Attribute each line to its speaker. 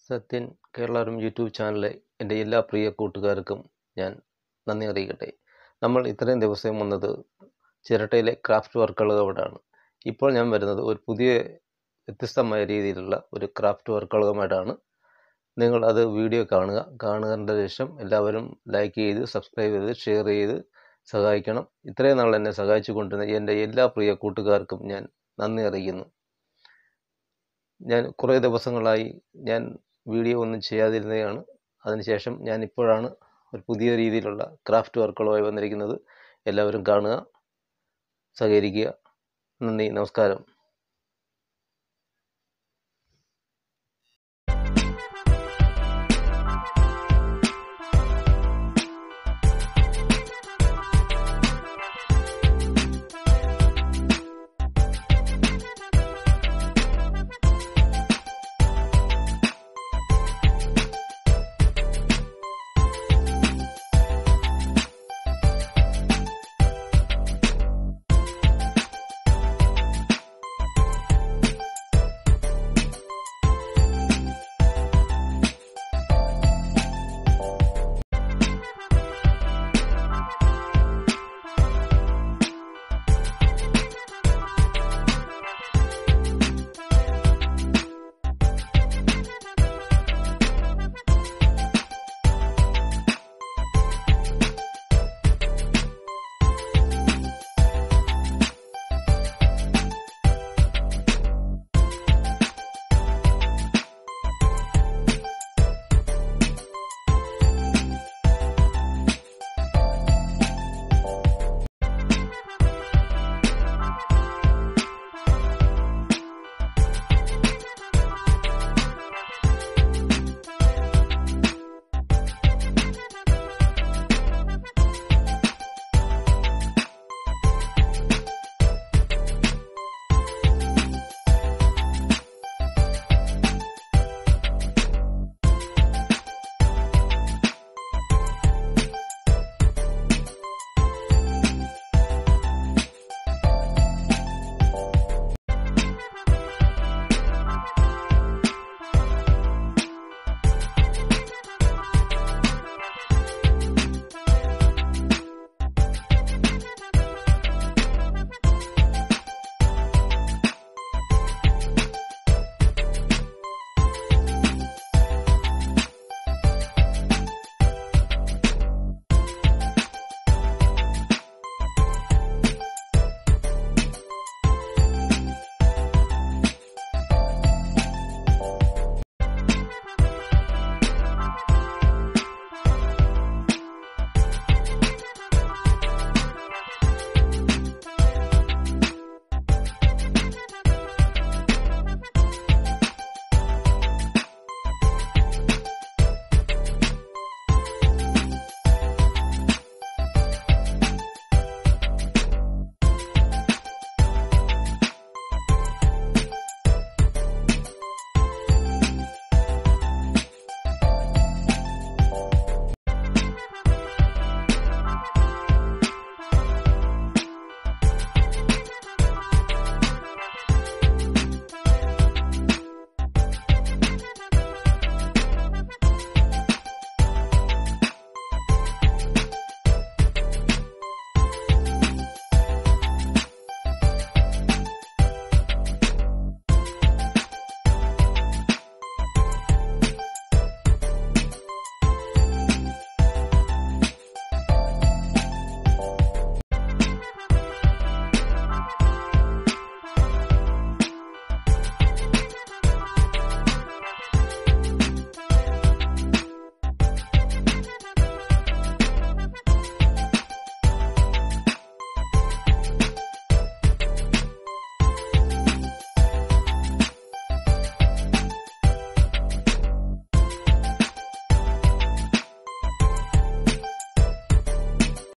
Speaker 1: Sathyan കേരളാരം YouTube ചാനലിലെ എൻ്റെ എല്ലാ പ്രിയ കൂട്ടുകാർക്കും ഞാൻ നന്ദി അറിയിക്കട്ടെ നമ്മൾ ഇത്രയും ദിവസം വന്നത് ചിരട്ടയിലെ ക്രാഫ്റ്റ് വർക്കുകളുമായിട്ടാണ് ഇപ്പോൾ ഞാൻ വരുന്നത് ഒരു പുതിയ വ്യത്യസ്തമായ രീതിയിലുള്ള ഒരു ക്രാഫ്റ്റ് വർക്കുകളുമായിട്ടാണ് നിങ്ങൾ അത് വീഡിയോ കാണുക കാണുന്നതിൻ്റെ ശേഷം എല്ലാവരും ലൈക്ക് ചെയ്ത് സബ്സ്ക്രൈബ് ചെയ്ത് ഷെയർ ചെയ്ത് സഹായിക്കണം ഇത്രയും നാൾ എന്നെ സഹായിച്ചു കൊണ്ടിരുന്ന എൻ്റെ എല്ലാ പ്രിയ കൂട്ടുകാർക്കും ഞാൻ നന്ദി അറിയിക്കുന്നു ഞാൻ കുറേ ദിവസങ്ങളായി ഞാൻ വീഡിയോ ഒന്നും ചെയ്യാതിരുന്നതാണ് അതിനുശേഷം ഞാൻ ഇപ്പോഴാണ് ഒരു പുതിയ രീതിയിലുള്ള ക്രാഫ്റ്റ് വർക്കുകളുമായി വന്നിരിക്കുന്നത് എല്ലാവരും കാണുക സഹകരിക്കുക നന്ദി നമസ്കാരം